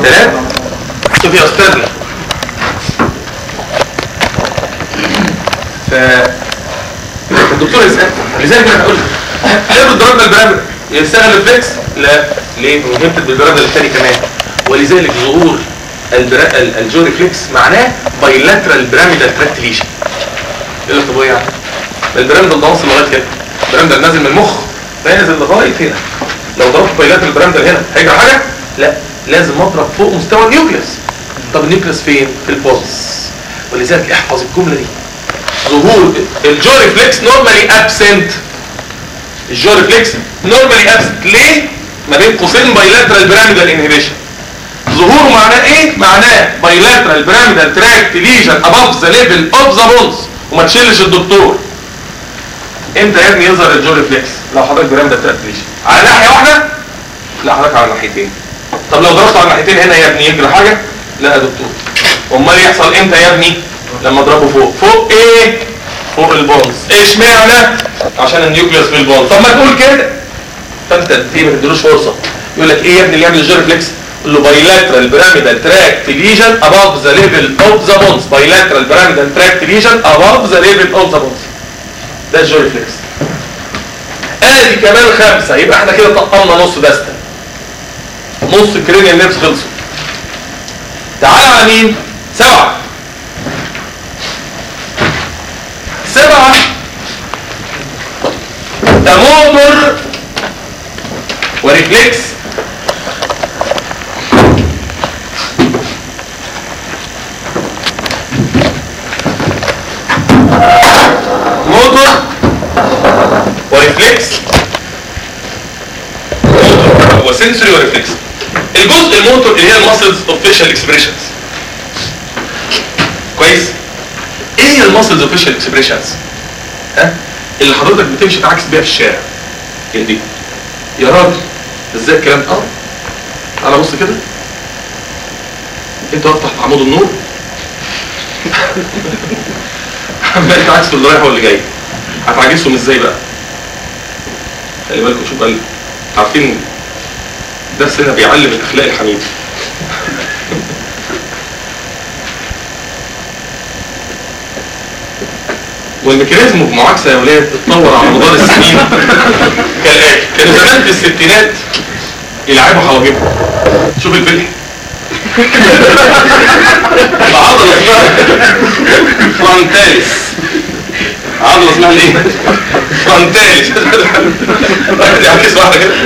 ثلاث شوف يا استاذنا ف الدكتور يسأل لذلك انا هقول ليه ضربنا البرامج يشتغل الفليكس لا ليه وهبت بالبرامج الثاني كمان ولذلك ظهور البرا... ال- الجوري فليكس معناه بايلاترال بيراميدال تراكت ليشن ايه اللي طب ايه يعني البيراميدال ده واصل لغايه كده البيراميدال نازل من المخ نازل لغايه هنا لو ضربت بايلاترال بيراميدال هنا هيجرى حاجه لا لازم اضرب فوق مستوى النيوكليوس طب النيوكليوس فين في البولس ولذلك احفظ الجمله دي ظهور الجوري فليكس نورمالي ابسنت الجوري فليكس نورمالي ابسنت ليه ما بين قوسين بايلاترال بيراميدال انهبيشن ظهوره معناه ايه معناه بايلاترال بيراميدال تراكت ليجن اباف ذا ليفل اوف ذا بونز وما تشيلش الدكتور امتى يا ابني يظهر الجوري فليكس لو حضرتك بيراميدال تراكت ليجن على ناحيه واحده لا حضرتك على ناحيتين طب لو ضربت على الناحيتين هنا يا ابني يجرى حاجه لا يا دكتور امال يحصل امتى يا ابني لما اضربه فوق فوق ايه فوق البونز ايش معنى عشان النيوكليوس في البونز طب ما تقول كده فانت تيجي ما تديلوش فرصه يقول لك ايه يا ابني اللي يعمل الجير فليكس قول له بايلاترال بيراميدال تراكت ليجن اباف ذا ليفل اوف ذا بونز بايلاترال بيراميدال تراكت ليجن اباف ذا ليفل اوف ذا بونز ده الجير فليكس ادي كمان خمسه يبقى احنا كده طقمنا نص دستة نص الكرينيال نيرفز خلصوا تعال على مين سبعه سبعة ده موتور وريفلكس موتور وريفلكس موتور وسنسوري وريفلكس الجزء الموتور اللي هي الماسلز اوف فيشال اكسبريشنز كويس ايه هي الماسلز اوف فيشال اكسبريشنز ها اللي حضرتك بتمشي تعكس بيها في الشارع هي دي يا راجل ازاي الكلام ده اه تعالى بص كده انت واقف تحت عمود النور عمال تعكس اللي رايح واللي جاي هتعكسهم ازاي بقى خلي بالكم شوف قال عارفين درس هنا بيعلم الاخلاق الحميده والميكانيزم المعاكسه يا ولاد اتطور على مدار السنين كالاتي كانوا زمان في الستينات يلعبوا حواجبهم شوف الفلح عضله اسمها فرونتاليس عضله اسمها الايه؟ فرونتاليس واحد يعكس واحده كده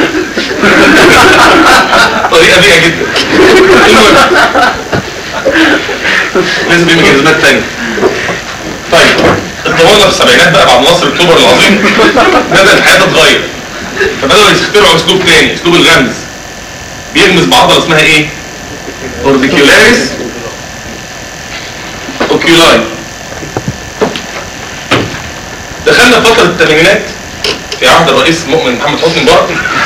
طريقه بيئه جدا المهم لازم في ميكانيزمات تانية طيب اتطورنا في السبعينات بقى بعد نصر اكتوبر العظيم بدأ الحياة تتغير فبدأوا يخترعوا اسلوب تاني اسلوب الغمز بيغمز بعضلة اسمها ايه؟ اوربيكيولاريس اوكيولاي دخلنا فترة الثمانينات في عهد الرئيس مؤمن محمد حسني مبارك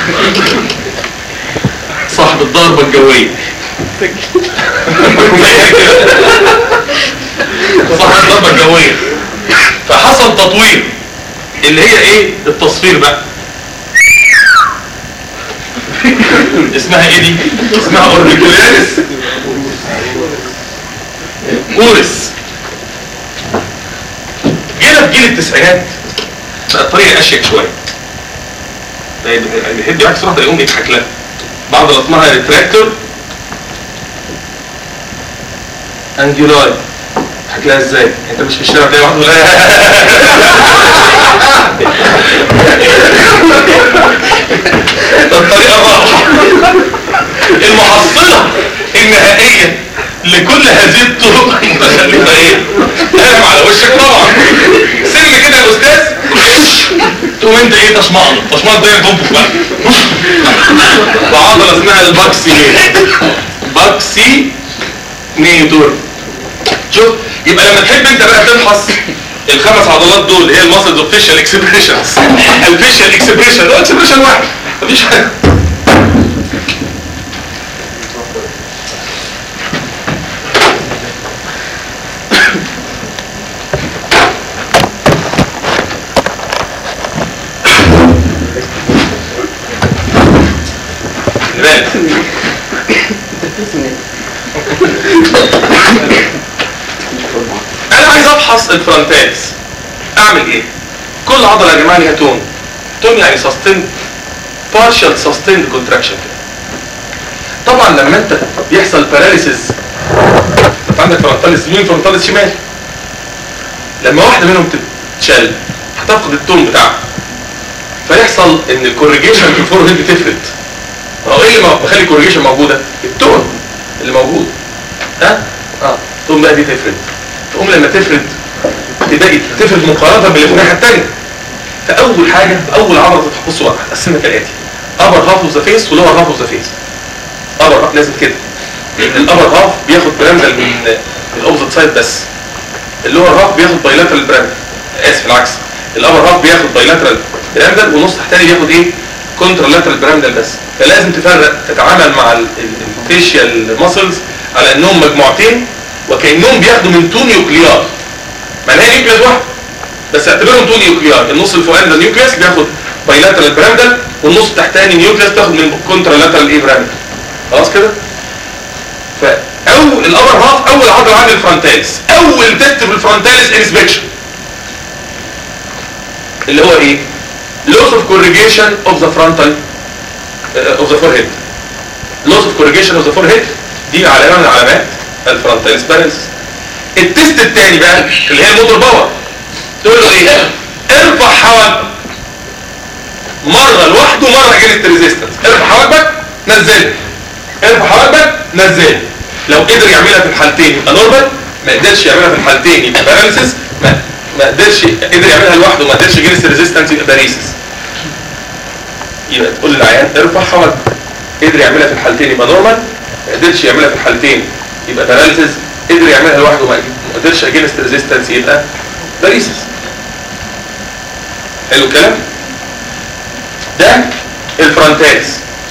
صاحب الضربة الجوية صاحب الضربة الجوية فحصل تطوير اللي هي ايه التصفير بقى اسمها ايه دي اسمها اوربيكولاريس اورس جينا في جيل التسعينات بقى الطريقه اشيك شويه اللي بيحب يعكس واحده يقوم يضحك لها بعض اللي اسمها ريتراكتور انجولاي تضحك لها ازاي انت مش في الشارع تلاقي واحد يقول الطريقه واضحه المحصله النهائيه لكل هذه الطرق المتخلفه ايه؟ قايم على وشك طبعا سن كده يا استاذ تقوم انت ايه تشمعن تشمعن ده تنفخ بقى وعضله اسمها الباكسي باكسي نيتور شوف يبقى لما تحب انت بقى تفحص الخمس عضلات دول هي الماسلز اوف فيشال اكسبريشنز الفيشال اكسبريشن هو اكسبريشن واحد مفيش حاجه خلي بالك الفرونتاليس اعمل ايه كل عضله يا جماعه ليها تون تون يعني سستين partial sustained contraction كده طبعا لما انت بيحصل باراليسيس انت عندك فرونتاليس يمين فرونتاليس شمال لما واحده منهم تتشل هتفقد التون بتاعها فيحصل ان الكوريجيشن في الفور هيد بتفرد هو ايه اللي بخلي الكوريجيشن موجوده التون اللي موجود ها اه تقوم بقى دي تفرد تقوم لما تفرد تبقى تفرد مقارنه باللي في الناحيه الثانيه فاول حاجه اول عضله تتحط بصوا بقى هقسمها كالاتي ابر هاف اوف ذا فيس ولور هاف اوف ذا فيس ابر هاف لازم كده لان الابر هاف بياخد برامدل من الاوبزيت سايد بس اللور هاف بياخد بايلاترال برامدل اسف العكس الابر هاف بياخد بايلاترال برامدل والنص الثاني بياخد ايه كونترا لاترال برامدل بس فلازم تفرق تتعامل مع الفيشيال ماسلز على انهم مجموعتين وكانهم بياخدوا من تو نيوكليار معناها نيوكليس واحد بس اعتبرهم تو نيوكليار النص الفوقاني ده نيوكليس بياخد بايلاترال برامدل والنص التحتاني نيوكليس تاخد من كونترا لاترال ايه برامدل خلاص كده فاول الابر هاف اول عضله عند الفرونتاليس اول تيست في الفرونتاليس انسبكشن اللي هو ايه loss of corrugation of the frontal uh, of the forehead loss of corrugation of the forehead دي علامه من علامات الفرونتاليس باراليسيس التست الثاني بقى اللي هي الموتور باور تقول له ايه ارفع حواجبك مره لوحده مره اجينست ريزيستنس ارفع حواجبك نزلها ارفع حواجبك نزلها لو قدر يعملها في الحالتين يبقى نورمال ما قدرش يعملها في الحالتين يبقى باراليسيس ما ما قدرش قدر يعملها لوحده ما قدرش اجينست ريزيستنس يبقى باريسيس يبقى تقول للعيان ارفع حواجبك قدر يعملها في الحالتين يبقى نورمال ما قدرش يعملها في الحالتين يبقى باراليسيس قدر يعملها لوحده ما قدرش اجينست ريزيستنس يبقى باريسيس حلو الكلام ده الفرونتاليس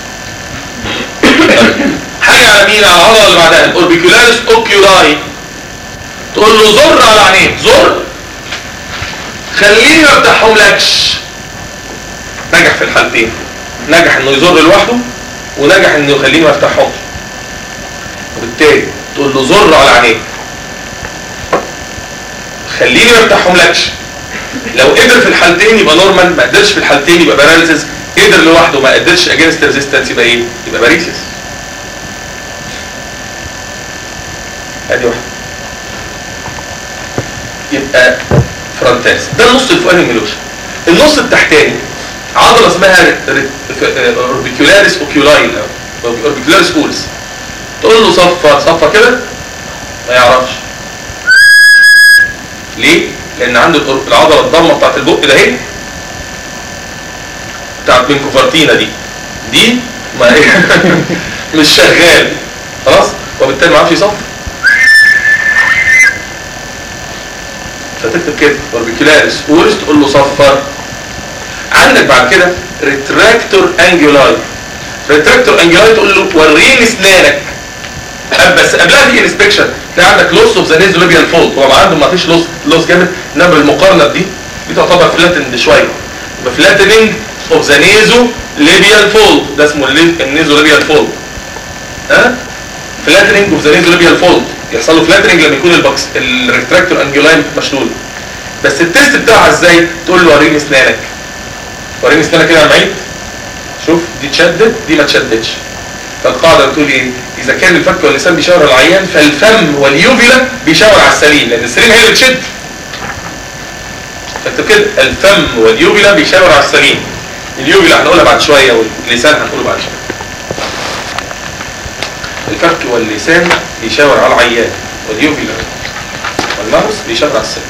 حاجه على مين على العضله اللي بعدها الاوربيكولاريس اوكيولاي تقول له زر على عينيك زر خليني ما افتحهم لكش نجح في الحالتين نجح انه يزر لوحده ونجح انه يخليني ما افتحهمش وبالتالي تقول له زر على عينيك خليني ما افتحهم لكش لو قدر في الحالتين يبقى نورمال ما قدرش في الحالتين يبقى باراليسيس قدر لوحده ما قدرش اجينست ريزيستنس يبقى ايه يبقى باريسيس ادي واحده يبقى فرونتاليس ده النص الفوقاني الميلوشن النص التحتاني عضله اسمها اوربيكولاريس اوكيولاي اوربيكولاريس اولس تقول له صفر صفر كده ما يعرفش ليه لان عنده العضله الضمه بتاعت البق ده اهي بتاعت بنكوفارتينا دي دي ما مش شغال خلاص وبالتالي ما عرفش يصفر فتكتب كده اوربيكولاريس اورس تقول له صفر عندك بعد كده ريتراكتور انجولاي ريتراكتور انجولاي تقول له وريني اسنانك بس قبلها في انسبكشن تلاقي عندك لوس اوف ذا نيزو ليبيال فولد هو عنده ما فيش لوس لوس جامد انما بالمقارنه بدي دي تعتبر فلاتند شويه يبقى فلاتننج اوف ذا نيزو ليبيال فولد ده اسمه النيزو ليبيال فولد ها فلاتننج اوف ذا نيزو ليبيال فولد يحصل له فلاتننج لما يكون البكس الريتراكتور انجولاين مشلول بس التيست بتاعها ازاي تقول له وريني اسنانك وريني اسنانك كده يا معيد شوف دي اتشدت دي ما اتشدتش فالقاعده بتقول ايه اذا كان الفك واللسان بيشاور على العيان فالفم واليوفيلا بيشاور على السليم لان السليم هي اللي بتشد فاكتب كده الفم واليوفيلا بيشاور على السليم اليوفيلا هنقولها بعد شويه واللسان هنقوله بعد شويه الفك واللسان بيشاور على العيان واليوفيلا والماوس بيشاور على السليم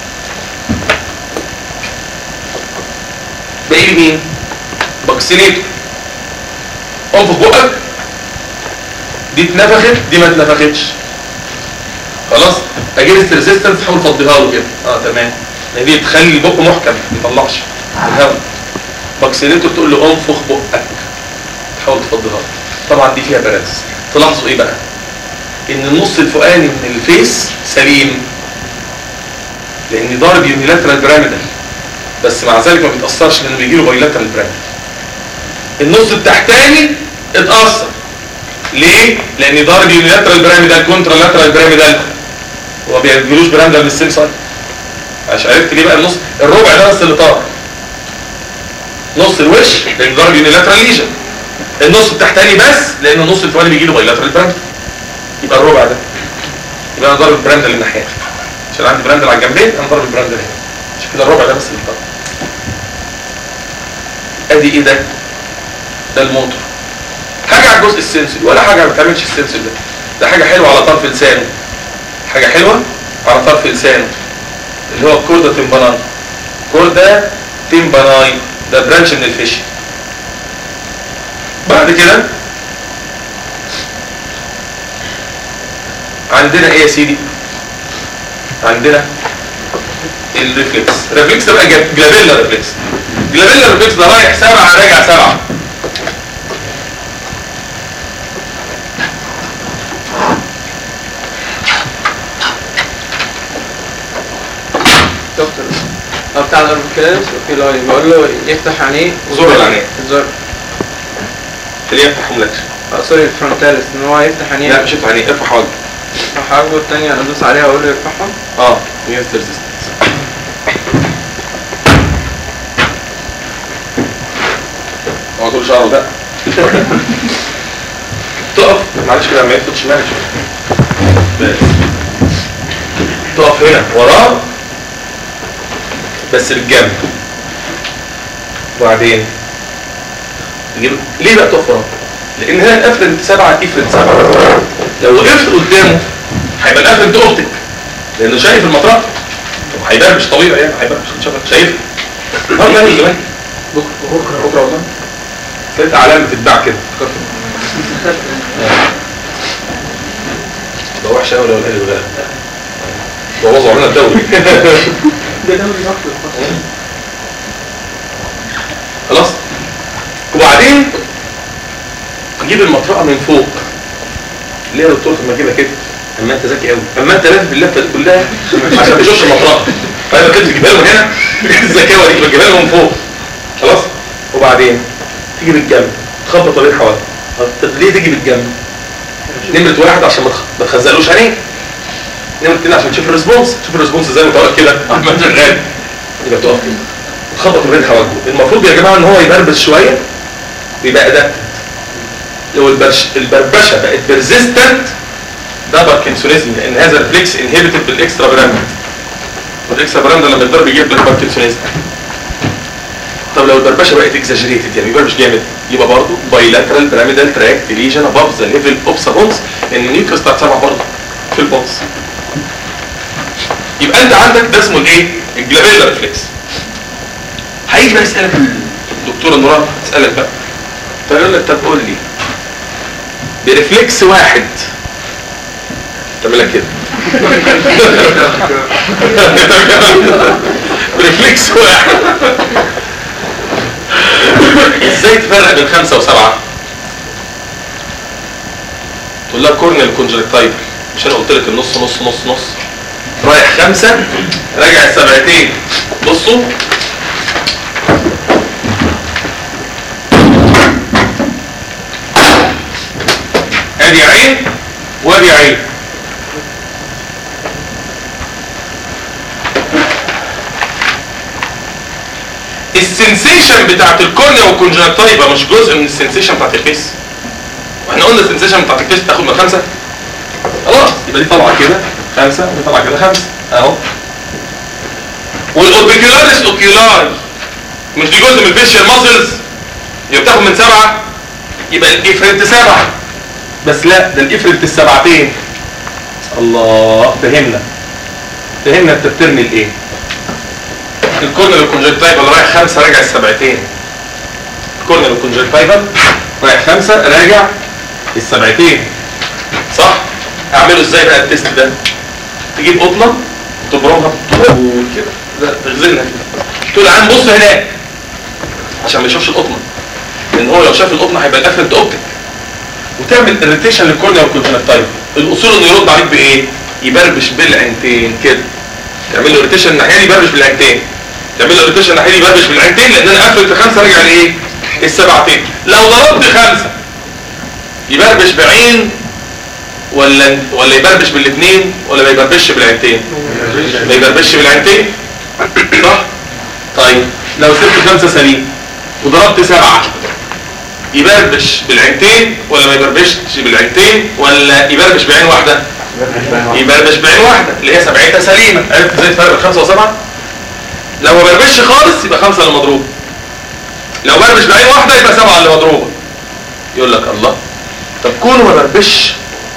باقي لي مين؟ باكسينيتور انفخ بقك دي اتنفخت دي ما اتنفختش خلاص اجهزه ريزيستنس تحاول تفضيها له كده اه تمام لان دي تخلي البق محكم ما يطلعش الهواء باكسينيتور تقول له انفخ بقك تحاول تفضيها له طبعا دي فيها باراليس تلاحظوا ايه بقى ان النص الفوقاني من الفيس سليم لان ضارب يونيلاترال بيراميدال بس مع ذلك ما بيتاثرش لانه بيجي له بايلاترال بيراميدال النص التحتاني اتاثر ليه؟ لان ضارب يونيلاترال بيراميدال كونترا لاترال بيراميدال وما بيجيلوش بيراميدال من السيم سايد عشان عرفت ليه بقى النص الربع ده بس اللي طار نص الوش لان ضرب يونيلاترال ليجن النص التحتاني بس لان النص الفوقاني بيجي له بايلاترال براند يبقى الربع ده يبقى انا ضارب البراند اللي الناحيه عشان عندي براند على الجنبين انا ضارب البراند هنا عشان كده الربع ده بس اللي طار ادي ايه ده ده الموتور حاجه على الجزء السنسوري ولا حاجه ما بتعملش السنسوري ده ده حاجه حلوه على طرف لسانه حاجه حلوه على طرف لسانه اللي هو الكوردا تيمباناي كوردا تيمباناي ده برانش من الفيش بعد كده عندنا ايه يا سيدي عندنا الريفلكس الريفلكس ده بقى جاب- جلابيلا ريفلكس جلابيلا ريفلكس ده رايح سبعة راجع سبعة دكتور هو بتاع الاربكلاريس اوكيلاي بقول له يفتح عينيه زور العينين. الزر اللي يفتح حملتش اه سوري الفرونتاليس ان هو يفتح عينيه لا مش يفتح عينيه ارفع حواجبه فحاجه التانية ادوس عليها واقول له يرفعها اه against resistance هو طول شعره ده تقف معلش كده لما يفوت شمال شوية. بس تقف هنا وراه بس بالجنب وبعدين تجيب ليه بقى تقف وراه؟ لان هنا الافرنت سبعه افرنت سبعه لو وقفت قدامه هيبقى الافرنت اوبتيك لانه شايف المطرقه طب هيبان مش طبيعي يعني هيبان مش شايف شايف اه لا زمان بكره بكره بكره والله تلاقي علامه تتباع كده ده وحش قوي لو الاهلي اتغلب بوظوا علينا الدوري ده دوري ضغط خلاص وبعدين تجيب المطرقه من فوق ليه يا دكتور طب ما اجيبها كده اما انت ذكي قوي اما انت لافف اللفه دي كلها عشان ما تشوفش المطرقه فانا كنت تجيبها له هنا الذكاوه دي بتجيبها له من فوق خلاص وبعدين تيجي بالجنب تخبط ما بين حوالي طب ليه تيجي بالجنب نمرة واحد عشان ما تخ- ما تخزقلوش عينيه نمرة اتنين عشان تشوف الريسبونس تشوف الريسبونس ازاي وتقعد كده عمال شغال يبقى تقف كده تخبط ما بين حواجبه المفروض يا جماعه ان هو يبربش شويه ويبقى ادابت لو البرش البربشه بقت بيرزيستنت ده باركنسونيزم لان هذا الريفلكس انهبيتد بالاكسترا براند والاكسترا براند لما يتضرب يجيب لك باركنسونيزم طب لو البربشه بقت اكزاجريتد يعني بيبربش جامد يبقى برضه بايلاترال بيراميدال تراكت ليجن اباف ذا ليفل اوف سابونس لان النيوكليس بتاعت سبعه برضه في البونس يبقى انت عندك ده اسمه الايه؟ الجلابيلا ريفلكس هيجي بقى يسالك الدكتور نوران تسالك بقى فيقول لك طب قول لي بريفلكس واحد تعمل لك كده بريفلكس واحد ازاي تفرق بين خمسة وسبعة تقول لها كورنيال كونجكتايفل مش انا قلت لك النص نص نص نص رايح خمسة راجع السبعتين بصوا ادي عين وادي عين السنسيشن بتاعت الكورنيا والكونجكتيفا مش جزء من السنسيشن بتاعت الفيس واحنا قلنا السنسيشن بتاعت الفيس تاخد من خمسة خلاص يبقى دي طالعه كده خمسة ودي طالعه كده خمسة اهو والاوربيكولاريس اوكيولار مش دي جزء من الفيشيال ماسلز يبقى بتاخد من سبعة يبقى الافرنت سبعة بس لا ده الافرنت السبعتين الله فهمنا فهمنا انت بترمي الايه الكورنر الكونجكتيفال رايح خمسة راجع السبعتين الكورنر الكونجكتيفال رايح خمسة راجع السبعتين صح اعمله ازاي بقى التست ده تجيب قطنة وتبرمها طول كده ده تغزلها كده تقول له عم بص هناك عشان ما يشوفش القطنة لان هو لو شاف القطنة هيبقى الافرنت اوبتيك وتعمل اريتيشن للكورنيا والكونجكتيفال الاصول انه يرد عليك بايه يبربش بالعينتين كده تعمل له اريتيشن الناحيه دي يبربش بالعينتين تعمل له اريتيشن الناحيه دي يبربش بالعينتين لان انا قفلت خمسه راجع لايه السبعتين لو ضربت خمسه يبربش بعين ولا ولا يبربش بالاثنين ولا ما يبربش بالعينتين ما يبربش بالعينتين صح طيب لو سبت خمسة سليم وضربت سبعة يبربش بالعينتين ولا ما يبربشش بالعينتين ولا يبربش بعين واحدة يبربش بعين واحدة اللي هي سبعتها سليمة عرفت ازاي تفرق بين خمسة وسبعة لو ما بربش خالص يبقى خمسة اللي مضروبة لو بربش بعين واحدة يبقى سبعة اللي مضروبة يقول لك الله طب كونه ما بربش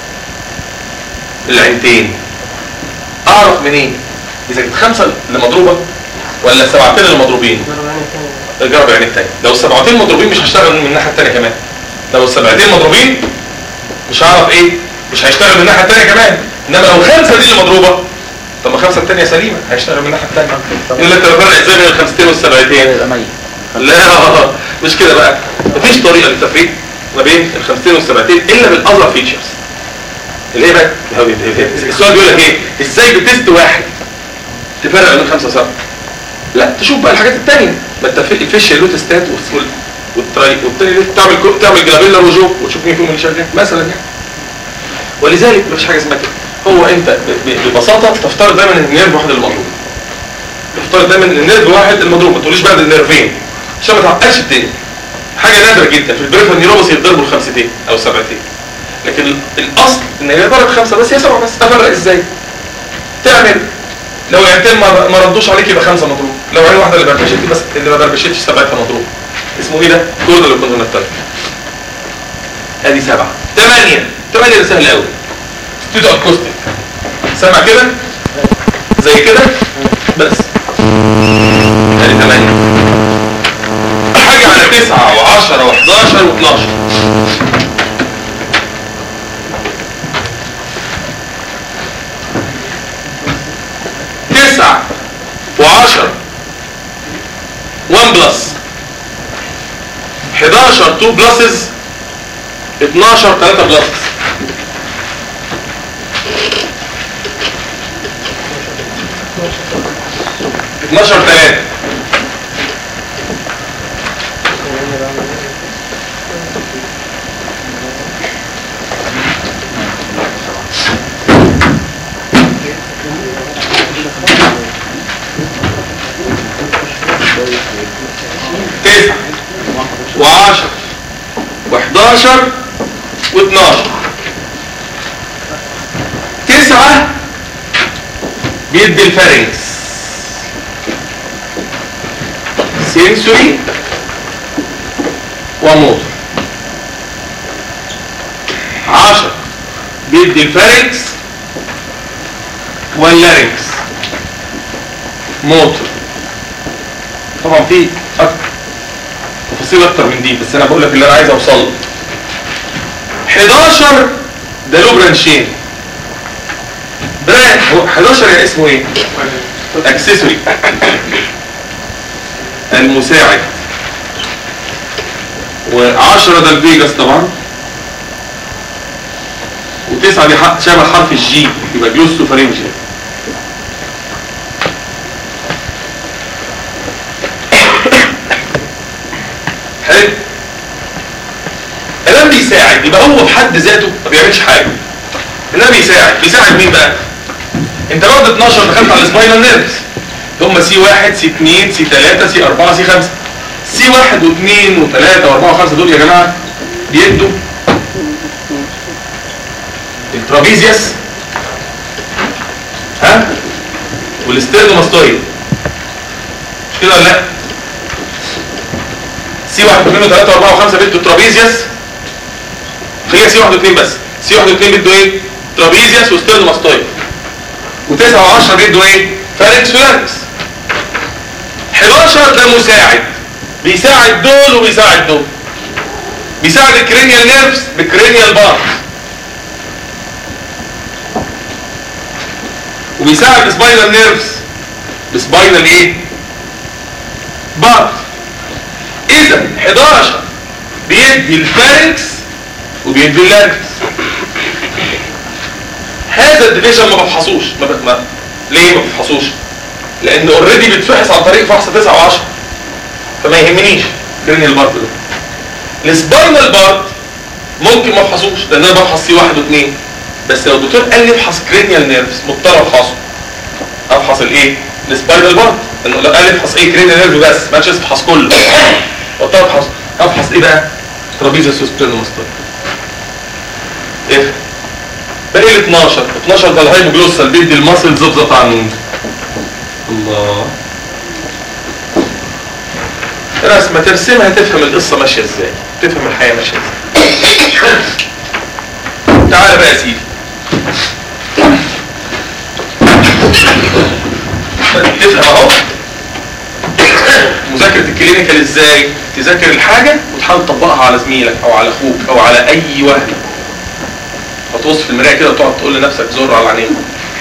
العينتين اعرف منين اذا كانت خمسة اللي مضروبة ولا السبعتين اللي مضروبين جرب يعني التاني لو السبعتين مضروبين مش هشتغل من الناحية التانية كمان لو السبعتين مضروبين مش هعرف ايه مش هيشتغل من الناحية التانية كمان انما لو الخمسة دي اللي مضروبة طب ما الخمسة التانية سليمة هيشتغل من الناحية التانية يقول لك طب فرق ازاي بين الخمستين والسبعتين يبقى ميت لا مش كده بقى مفيش طريقة للتفريق ما بين الخمستين والسبعتين الا بالاذر فيتشرز اللي هي بقى السؤال بيقول لك ايه ازاي بتست واحد تفرق بين خمسة وسبعة لا تشوف بقى الحاجات التانية ما انت في الفيش له تستات وال- والتراي والتاني ده تعمل كو- تعمل جلابيلا وجو وتشوف مين فيهم اللي شغال مثلا يعني ولذلك مفيش حاجه اسمها كده هو انت ب- ب- ببساطه تفترض دايما ان النيرف واحد اللي مضروب تفترض دايما ان النيرف واحد المضروب ما تقوليش بقى ده النيرفين عشان ما تعقدش الدنيا حاجه نادره جدا في البريفر نيوروباثي يتضربوا الخمستين او السبعتين لكن ال- الاصل ان هي ضرب خمسه بس هي سبعه بس افرق ازاي تعمل لو عينتين ما ما ردوش عليك يبقى خمسه مضروب لو عين واحده اللي بربشت بس اللي ما بربشتش سبعتها مضروب اسمه ايه ده كل اللي كنا بنتكلم ادي سبعه ثمانيه ثمانيه ده سهل قوي ستوديو اكوستيك سامع كده زي كده بس ادي ثمانيه حاجه على تسعه و10 و11 و12 تسعة وعشرة 1 بلس 11 2 بلسز 12 3 بلسز اتناشر تلاتة تسعة وعشر وحداشر واتناشر تسعة بيدي الفارنكس سينسوري وموتور عشر بيدي الفارنكس واللارنكس موتور طبعا في أك- تفاصيل اكتر من دي بس انا بقول لك اللي انا عايز اوصل له 11 ده له برانشين بران هو 11 يعني اسمه ايه اكسسوري المساعد و10 ده الفيجاس طبعا وتسعة دي ح- شبه حرف الجي يبقى جلوسوفارينجيا حلو الكلام بيساعد يبقى هو بحد ذاته ما بيعملش حاجه الكلام بيساعد بيساعد مين بقى انت بعد 12 دخلت على السباينال نيرفز هم سي 1 سي 2 سي 3 سي 4 سي 5 سي 1 و2 و3 و4 و5 دول يا جماعه بيدوا الترابيزيوس ها والاستيرنوماستويد مش كده ولا لا سي 1 و2 و3 و4 و5 بيدوا ترابيزيوس هي سي 1 و2 بس سي 1 و2 بيدوا ايه ترابيزيوس وستيرنوماستويد و9 و10 بيدوا ايه فارنكس ولارنكس 11 ده مساعد بيساعد دول وبيساعد دول بيساعد الكرينيال نيرفز بالكرينيال بارت وبيساعد السباينال نيرفز بسباينال ايه بارت اذا 11 بيدي الفارنكس وبيدي اللارنكس هذا الديفيجن ما بفحصوش ما, ب... ما ليه ما بفحصوش لان اوريدي بيتفحص عن طريق فحص 9 و10 فما يهمنيش كرينيال بارت ده السباينال بارت ممكن ما افحصوش لان انا بفحص سي 1 و2 بس لو الدكتور قال لي افحص كرينيال نيرفز مضطر افحصه افحص الايه السباينال بارت انه لو قال افحص ايه كرينيال نيرف بس ما قالش افحص كله قلت له افحص افحص ايه بقى ترابيزا سوستيرنوماستويد ايه باقي ال 12 12 ده الهايبوجلوسال بيدي الماسل زبزط عنه الله رسمة ترسمها تفهم القصة ماشية ازاي تفهم الحياة ماشية ازاي تعال بقى يا سيدي تفهم اهو مذاكرة الكلينيكال ازاي تذاكر الحاجة وتحاول تطبقها على زميلك او على اخوك او على اي واحد هتبص في المراية كده وتقعد تقول لنفسك زر على عينيك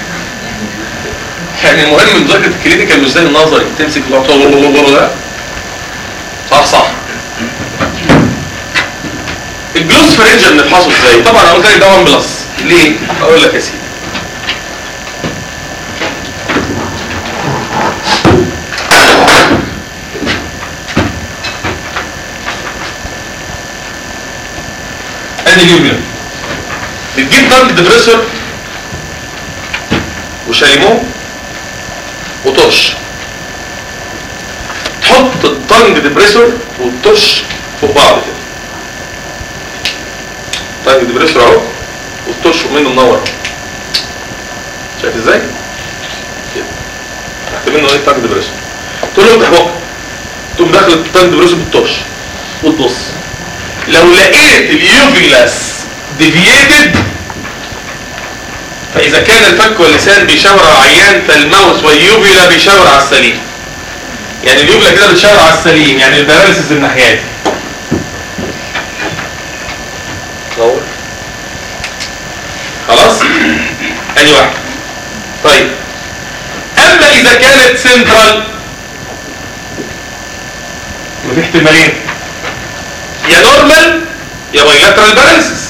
يعني المهم مذاكرة الكلينيكال مش زي النظري تمسك وتقعد تقول ده صح صح الجلوس فرنجة بنفحصه ازاي طبعا انا قلت لك ده 1 بلس ليه اقول لك يا سيدي ادي اليوبيوم بتجيب ضغط ديبريسور وشاليمو وطرش تحط الطنج ديبريسور والطرش فوق بعض كده طنج ديبريسور اهو والطرش منه منور شايف ازاي؟ كده تحت منه ايه طنج ديبريسور تقول له افتح بقى تقوم داخل الطنج ديبريسور بالطرش وتبص لو لقيت اليوفيلاس ديفييتد فاذا كان الفك واللسان بيشاور على العيان فالماوس واليوفيلا بيشاور على السليم يعني اليوفيلا كده بتشاور على السليم يعني الباراليسيس الناحيات نور خلاص ادي واحد طيب اما اذا كانت سنترال وفي احتمالين يا نورمال يا بايلاترال باراليسيس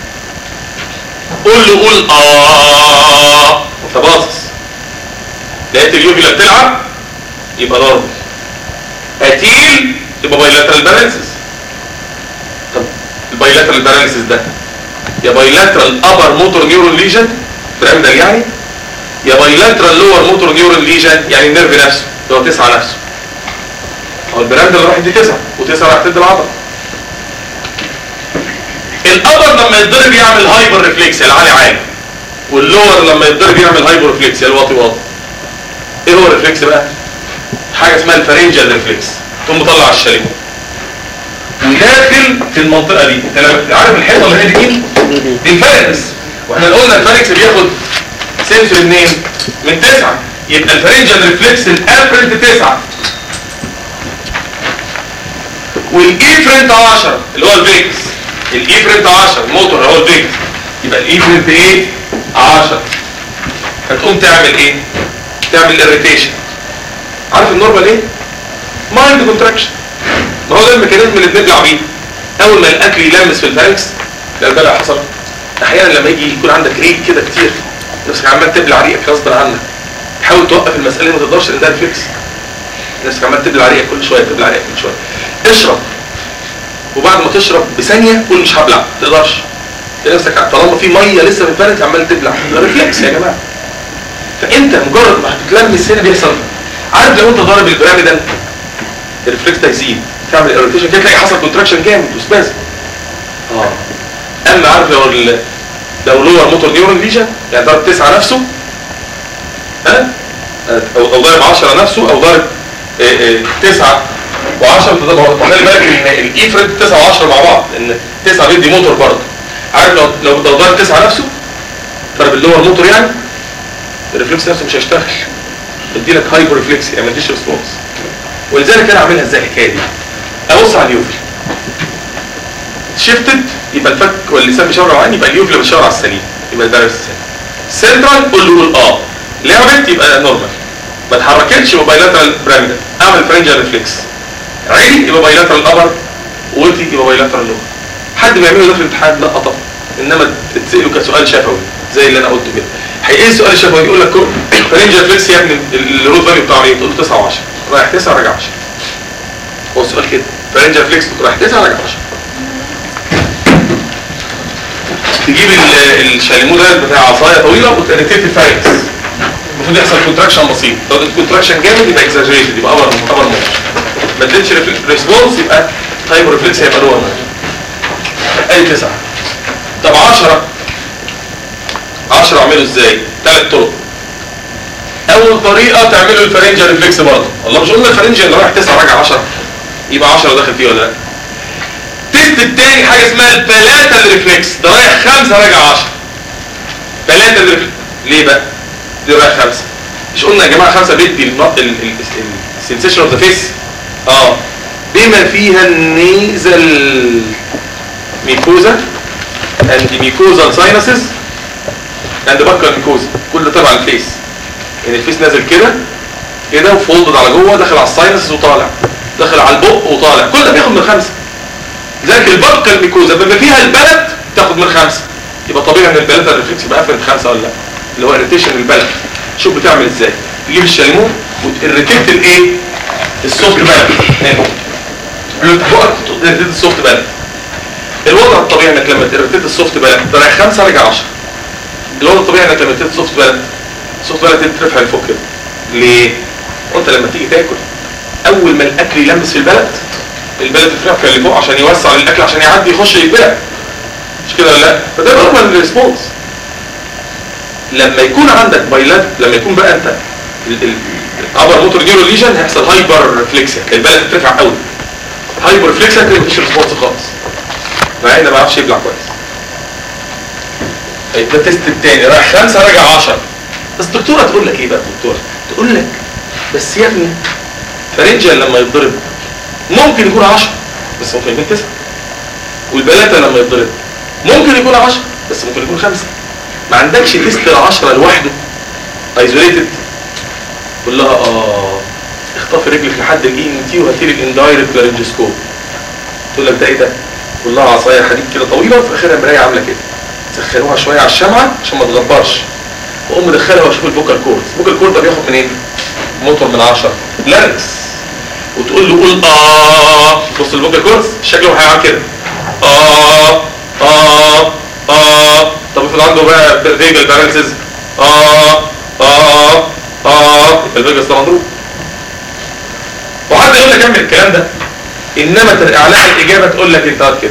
قول له قول اه وانت باصص لقيت اليوفيلا بتلعب يبقى نورمال قتيل يبقى بايلاترال باراليسيس طب البايلاترال باراليسيس ده يا بايلاترال ابر موتور نيورون ليجن بيراميدال يعني يا بايلاترال لور موتور نيورون ليجن يعني النيرف نفسه اللي هو تسعه نفسه هو البيراميدال راح يدي تسعه وتسعه راح تدي العضله الابر لما يتضرب يعمل هايبر ريفلكس العالي عالي واللور لما يتضرب يعمل هايبر ريفلكس الواطي واطي ايه هو الريفلكس بقى حاجه اسمها الفارنجال ريفلكس تقوم مطلع الشاليمو وداخل في المنطقه دي انت لو عارف الحيطه اللي هي دي مين دي الفارنكس واحنا قلنا الفارنكس بياخد سنسور منين من تسعه يبقى الفارنجال ريفلكس الافرنت تسعه والايفرنت 10 اللي هو الفيكس الايفرنت 10 الموتور هو الفيكس يبقى الايفرنت ايه 10 فتقوم تعمل ايه تعمل اريتيشن عارف النورمال ايه مايند كونتراكشن ما هو ده الميكانيزم اللي بنبلع بيه اول ما الاكل يلمس في الفارنكس ده البلع حصل احيانا لما يجي يكون عندك ريق كده كتير نفسك عمال تبلع ريقك غصب عنك حاول توقف المساله ما تقدرش لان ده ريفلكس نفسك عمال تبلع ريقك كل شويه تبلع ريقك كل شويه اشرب وبعد ما تشرب بثانيه قول مش هبلع ما تقدرش تلاقي نفسك طالما في ميه لسه في الفارنكس عمال تبلع ده ريفلكس يا جماعه فانت مجرد ما هتتلمس هنا بيحصل عارف لو انت ضارب البيراميدال الريفلكس ده يزيد تعمل ايريتيشن كده تلاقي حصل كونتراكشن جامد وسبازم اه اما عارف لو ال... لو لور موتور نيورون ليجن يعني ضارب تسعه نفسه ها او او ضارب 10 نفسه او ضارب إيه إيه تسعه و10 خلي بالك ان الايفرنت 9 و10 مع بعض لان 9 بيدي موتور برضه عارف لو لو لو ضارب 9 نفسه ضرب اللور موتور يعني الريفلكس نفسه مش هيشتغل يدي لك هايبر ريفلكس يعني ما يديش ريسبونس ولذلك انا اعملها ازاي الحكايه دي ابص على اليوفل شيفتد يبقى الفك واللسان بيشاور على العين يبقى اليوفل بيشاور على السليم يبقى ده السليم سنترال قول له قول اه لعبت يبقى نورمال ما اتحركتش يبقى بايلاترال بيراميدال اعمل فرنجال ريفلكس عيني يبقى بايلاترال ابر وقلتي يبقى بايلاترال لور حد بيعمله ده في الامتحان لا طبعا انما تتساله كسؤال شفوي زي اللي انا قلته كده ايه السؤال الشفوي يقول لك فرنجال ريفلكس يا ابني الروت فاليو بتاعه ايه تقول له 9 و10 رايح 9 راجع 10 هو السؤال كده فرنجال ريفلكس رايح 9 راجع 10 تجيب الشاليمو ده بتاع عصايه طويله وترتيت الفارنكس المفروض يحصل كونتراكشن بسيط لو الكونتراكشن جامد يبقى اكزاجريتد يبقى ابر ابر موتور ما اديتش ريسبونس يبقى هايبر ريفلكس هيبقى لور اي تسعه طب 10 10 اعمله ازاي؟ ثلاث طرق اول طريقه تعملوا الفرنجة ريفلكس برضه والله مش قلنا الفرنجة اللي رايح 9 راجع 10 يبقى 10 داخل فيه ولا لا التيست التاني حاجه اسمها البلاتال ريفلكس ده رايح 5 راجع 10 بلاتال ريفلكس ليه بقى؟ ليه رايح 5 مش قلنا يا جماعه 5 بيدي السنسيشن اوف ذا فيس اه بما فيها النيزل ميكوزا اند ميكوزا ساينسز اند بكر ميكوزا كل ده تبع الفيس يعني الفيس نازل كده كده وفولدد على جوه داخل على الساينسز وطالع داخل على البق وطالع كل ده بياخد من خمسه لكن البكر الميكوزا بما فيها البلد تاخد من خمسه يبقى طبيعي ان البلد الريفلكس يبقى قافل بخمسه ولا لا اللي هو اريتيشن البلد شوف بتعمل ازاي تجيب الشاليمو وتريتيت الايه السوفت بلد تريتيت السوفت بلد الوضع الطبيعي انك لما تريتيت السوفت بلد طلع خمسه رجع 10 الوضع الطبيعي انك لما تريتيت السوفت بلد السوفت بلد ترفع لفوق كده ليه؟ وانت لما تيجي تاكل اول ما الاكل يلمس في البلد البلد ترفع لفوق عشان يوسع الاكل عشان يعدي يخش يتبلع مش كده ولا لا؟ فده نورمال ريسبونس لما يكون عندك بايلات لما يكون بقى انت الابر موتور نيورو ليجن هيحصل هايبر ريفلكسيا البلد ترفع قوي هايبر ريفلكسيا كده مفيش ريسبونس خالص مع ان ما يعرفش يبلع كويس طيب ده التست التاني رايح خمسه راجع 10 بس الدكتوره تقول لك ايه بقى الدكتوره تقول لك بس يا ابني فرنجل لما يتضرب ممكن يكون 10 بس ممكن يكون 9 والبلاتا لما يتضرب ممكن يكون 10 بس ممكن يكون 5 ما عندكش تيست ال 10 لوحده ايزوليتد قول لها اه اخطفي رجلك لحد الاي ان تي وهاتي لي الاندايركت لارنجسكوب تقول لك ده ايه ده؟ قول لها عصايه حديد كده طويله وفي اخرها مرايه عامله كده تسخنوها شويه على الشمعه عشان ما تغبرش واقوم مدخلها واشوف الفوكال كورد الفوكال كورد ده بياخد منين؟ موتور من 10 لارنكس وتقول له قول اه بص الفوكال كورد شكله هيعمل كده اه اه اه طب افرض عنده بقى فيجل باراليسيس اه اه اه الفيجاس ده مضروب وحد يقول لك اعمل الكلام ده انما ترجع لها الاجابه تقول لك انت قاعد كده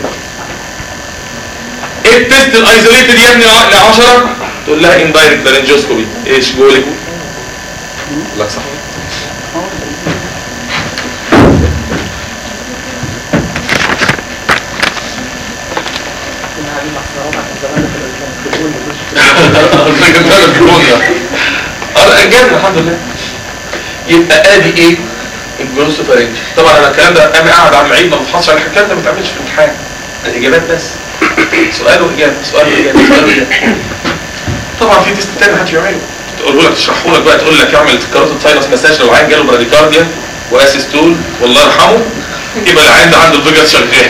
ايه التست الايزوليتد يا ابني ل 10 تقول لها اندايركت لارنجوسكوبي ايش جولك لا صح جبنا الحمد لله يبقى ادي ايه الجلوسوفارينج طبعا انا الكلام ده انا قاعد عم عيد ما بفحصش على الكلام ده ما بتعملش في الامتحان الاجابات بس سؤال واجابه سؤال واجابه سؤال واجابه طبعا في تيست تاني محدش بيعمله تقوله لك تشرحه لك بقى تقول لك اعمل كاروتيد ساينس مساج لو عين جاله براديكارديا واسيستول والله يرحمه يبقى العين ده عنده الفيجاس شغال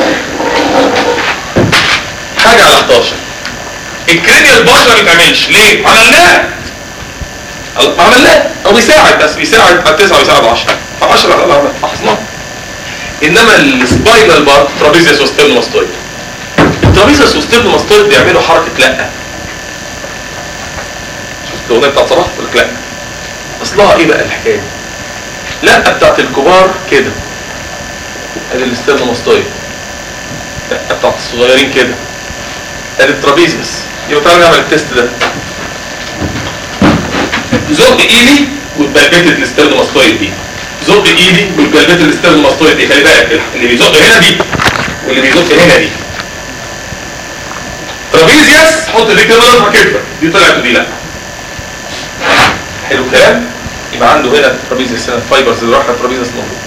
حاجه على 11 الكرينيال باشا ما بيتعملش ليه؟ عملناه ما عملناه هو بيساعد بس بيساعد على 9 ويساعد 10 ف 10 على الاقل فحصناه انما السباينال بارت ترابيزيوس وستيرنوماستويد الترابيزيوس وستيرنوماستويد بيعملوا حركه لا شفت الاغنيه بتاعت صلاح يقول لك لا اصلها ايه بقى الحكايه لا بتاعت الكبار كده ادي الاسترنوماستويد لا بتاعت الصغيرين كده ادي الترابيزيوس يبقى تعالى نعمل التيست ده زق ايدي واتبلبت الاسترنوماستويد دي زق ايدي واتبلبت الاسترنوماستويد دي خلي بالك اللي بيزق هنا دي واللي بيزق هنا دي ترابيزيوس حط ايديك كده ارفع كتفك دي طلعت ودي لا حلو الكلام يبقى عنده هنا ترابيزيوس هنا الفايبرز اللي رايحه ترابيزيوس موجود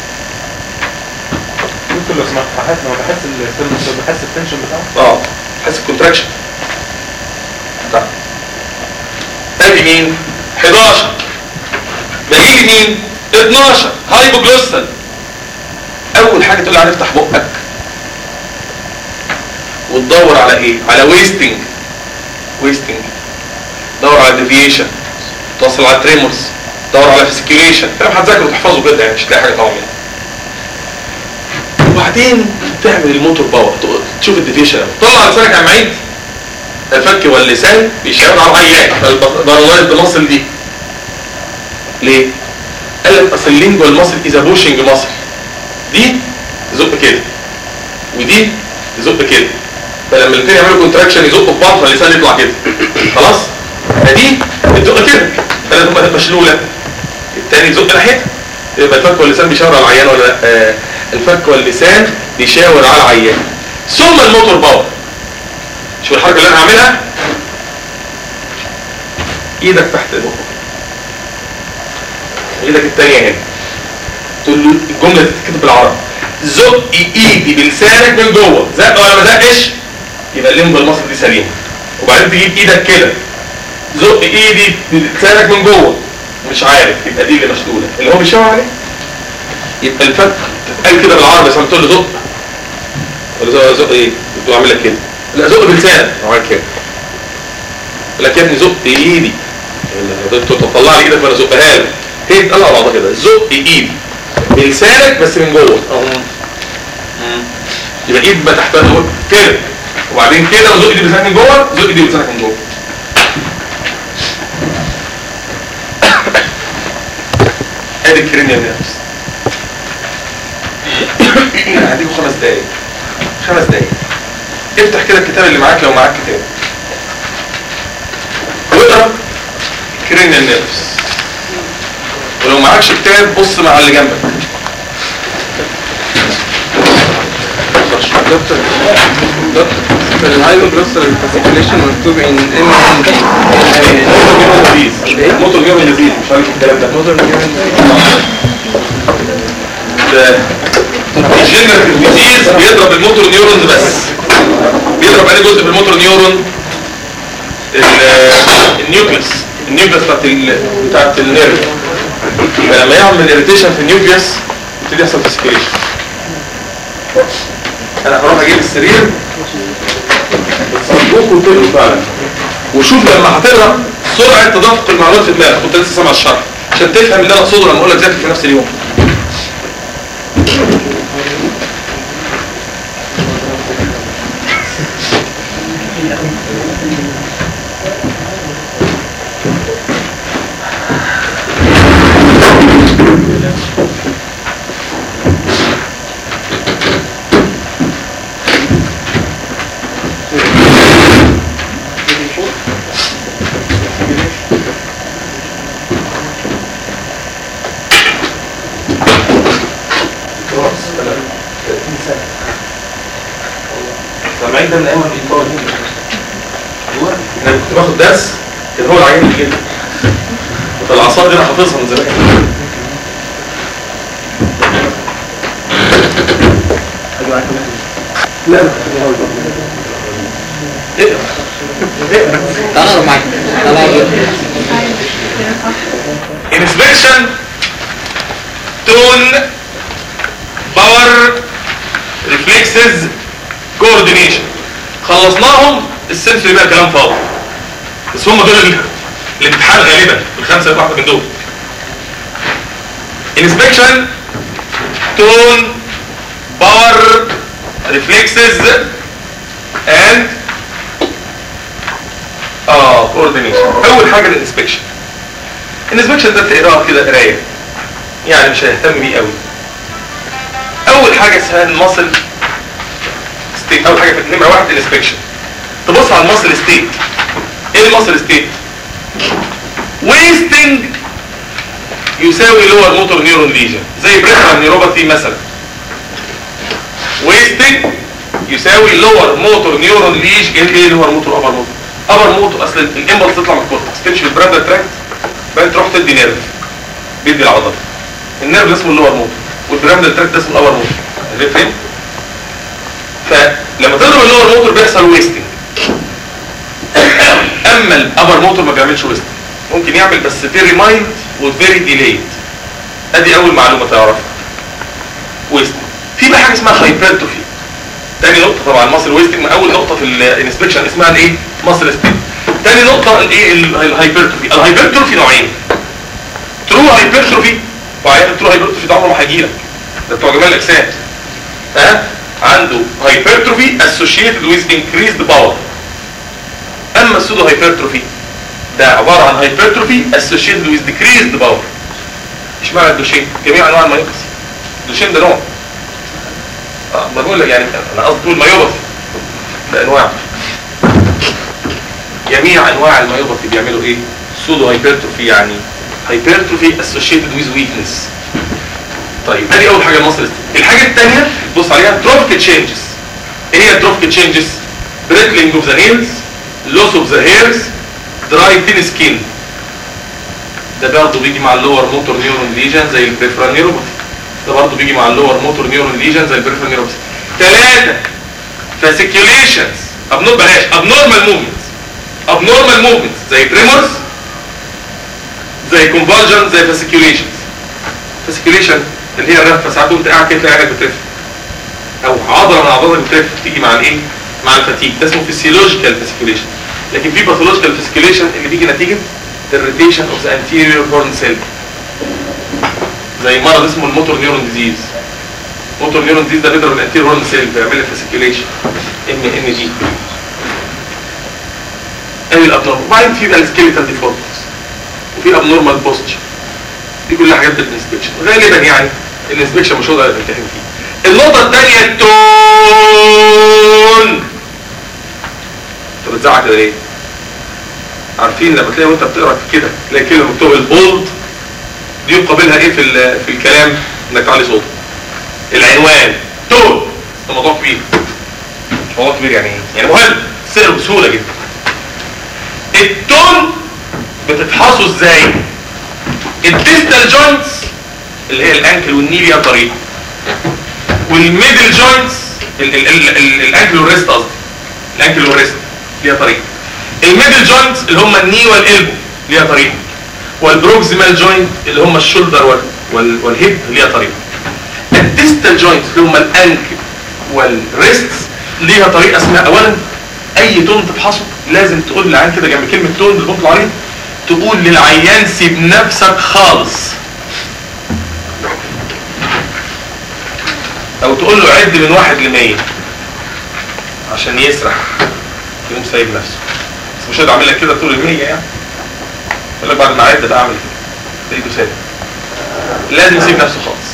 ممكن لو سمحت بحس لما بحس السيرفس بحس التنشن بتاعه اه حس الكونتراكشن طيب ادي مين 11 باقي لي مين 12 هايبوجلوسال اول حاجه تقول لي عليها افتح بقك وتدور على ايه على ويستنج ويستنج دور على ديفيشن توصل على تريمورز دور على فيسكيوليشن كلام هتذاكره وتحفظه كده يعني مش هتلاقي حاجه طبعا منه وبعدين تعمل الموتور باور تشوف الديفيشن طلع لسانك يا معيد الفك واللسان بيشاور على العيان البارلايز بمصل دي ليه؟ قال لك اصل اللينجوال ماسل از بوشنج ماسل دي زق كده ودي يزق كده فلما الاثنين يعملوا كونتراكشن يزقوا في بعض فاللسان يطلع كده خلاص فدي بتزق كده فلازم تبقى مشلوله الثاني يزق ناحيتها يبقى الفك واللسان بيشاور على العيان ولا لا آه الفك واللسان بيشاور على العيان ثم الموتور باور شوف الحركه اللي انا هعملها ايدك تحت بقك ايدك الثانيه هنا تقول له الجمله دي تتكتب بالعربي زق ايدي بلسانك من جوه زق ولا ما زقش يبقى الليمبا المصري دي سليمه وبعدين تجيب ايدك كده زق ايدي بلسانك من جوه مش عارف يبقى دي اللي مشلوله اللي هو بيشاور عليه يبقى الفك تتقال كده بالعربي بس لما تقول له زق ولا زق زق ايه؟ تقول اعمل لك كده لا زق بلسانك عمل كده يقول لك يا ابني زق ايدي تطلع لي ايدك وانا ازقها لك هي تطلع على بعضها كده زق ايدي بلسانك بس من جوه يبقى ايد ما تحت كده وبعدين كده وزق ايدي بلسانك من جوه زق ايدي بلسانك من جوه ادي الكريم يا ناس هديكوا خمس دقايق خمس دقايق افتح كده الكتاب اللي معاك لو معاك كتاب واقرا كرينيال نيرفز ولو معكش كتاب بص مع اللي جنبك دكتور دكتور في الهايبو جلوسال فاسيكوليشن مكتوب ان ام ان دي موتور نيورون ديزيز مش عارف الكلام ده موتور نيورون الجنرال ديزيز بيضرب الموتور نيورونز بس بيضرب اي جزء في الموتور نيورون ال- النيوكليس النيوكليس بتاعت ال... بتاعت النيرف لما يعمل اريتيشن في النيوكليس يبتدي يحصل فاسيكيليشن انا هروح اجيب السرير بتصدقوا كله فعلا وشوف لما هتقرا سرعه تدفق المعلومات في دماغك كنت لسه سامع الشرح عشان تفهم اللي انا اقصده لما اقول لك ذاكر في نفس اليوم خلاص انا 30 سنه سامعين ده من ايام الايطالي والله انا كنت باخد درس كان هو العيان اللي جدا فالعصا دي انا حافظها من زمان لا لا اقرا تعالوا معاك تعالوا inspection tone power reflexes coordination خلصناهم السنس اللي بقى كلام فاضي بس هم دول ال- الامتحان غالبا الخمسه واحده من دول inspection tone power reflexes and اه coordination اول حاجه الانسبكشن الانسبكشن ده بتقراه كده قرايه يعني مش هيهتم بيه قوي اول حاجه اسمها المصل ستيت اول حاجه في نمره واحد الانسبكشن تبص على المصل ستيت ايه المصل ستيت ويستنج يساوي لور موتور نيورون ليجن زي بريفرال نيوروباثي مثلا ويستنج يساوي لور موتور نيورون ليج ايه لور موتور ابر موتور ابر موتور اصل الامبلس تطلع من الكورتكس تمشي في البرادا تراكت بعدين تروح تدي نيرف بيدي العضله النيرف اسمه اللور موتور والبيراميدال تراكت ده اسمه الابر موتور عرفت فين فلما تضرب اللور موتور بيحصل ويستنج اما الابر موتور ما بيعملش ويستنج ممكن يعمل بس فيري مايند وفيري ديليد ادي اول معلومه تعرفها ويستنج في بقى حاجه اسمها هايبرتروفي تاني نقطه طبعا المصل ويستنج اول نقطه في الانسبكشن اسمها الايه مصل ستيت تاني نقطه الايه ال- الهايبرتروفي الهايبرتروفي نوعين ترو هايبرتروفي وعيان الترو هايبرتروفي ده عمره ما هيجيلك ده بتوع جمال الاجسام ها عنده هايبرتروفي اسوشيتد ويز انكريزد باور اما السودو هايبرتروفي ده عباره عن هايبرتروفي اسوشيتد ويز ديكريزد باور اشمعنى الدوشين جميع انواع المايوباثي الدوشين ده نوع اه ما بقول لك يعني انا قصدي تقول مايوباثي ده انواع جميع انواع المايوباثي بيعملوا ايه سودو هايبرتروفي يعني هايبرتروفي اسوشيتد ويز ويكنس طيب ادي اول حاجه مصر الحاجه الثانيه بص عليها تروفيك تشينجز ايه هي التروفيك تشينجز بريتلينج اوف ذا نيلز لوس اوف ذا هيرز دراي ثين سكين ده برضه بيجي مع اللور موتور نيورون ليجن زي البريفرال نيوروباثي ده برضه بيجي مع اللور موتور نيورون ليجن زي البريفرال نيوروباثي ثلاثه فاسيكيوليشنز ابنور بلاش ابنورمال موفمنتس ابنورمال موفمنتس زي تريمورز زي كونفالجن زي فاسيكيوليشنز فاسيكيوليشن اللي هي الرفه ساعات وانت قاعد كده تلاقي عينك بترف او عضله من اعضائك بترف تيجي مع الايه مع الفتيج ده اسمه فيسيولوجيكال فاسيكيوليشن لكن في باثولوجيكال فاسيكيوليشن اللي بيجي نتيجه irritation of the anterior horn cell زي مرض اسمه الموتور نيورون ديزيز موتور نيورون ديزيز ده بيضرب الانتيريور هورن سيل بيعمل لك فاسيكيوليشن ام ان جي ادي الابنورمال وبعدين في بقى السكيليتال ديفورمز وفي ابنورمال بوستشر دي كلها حاجات بالانسبكشن غالبا يعني الانسبكشن مش هو اللي بنمتحن فيه النقطه الثانيه التون انت بتزعق كده ليه؟ عارفين لما تلاقي وانت بتقرا كده تلاقي كلمه مكتوبه البولد دي يقابلها ايه في ال- في الكلام انك تعلي صوتك العنوان تون ده موضوع كبير مش موضوع كبير يعني ايه؟ يعني مهم سهل بسهوله جدا التون بتفحصه ازاي الديستال جوينتس اللي هي الانكل والني ليها طريقه والميدل جوينتس الانكل والريست قصدي الانكل والريست ليها طريقه الميدل جوينتس اللي هم الني والالبو ليها طريقه والبروكسيمال جوينت اللي هم الشولدر وال وال والهيب ليها طريقه الديستال جوينت اللي هم الانكل والريست ليها طريقه اسمها اولا اي تون تفحصه لازم تقول للعيان كده جنب كلمه تون اللي بنطلع عليه تقول للعيان سيب نفسك خالص او تقول له عد من واحد لمية عشان يسرح يقوم سايب نفسه بس مش هقدر اعمل لك كده طول المية يعني يقول لك بعد ما اعد بقى اعمل كده تلاقيه سايب لازم يسيب نفسه خالص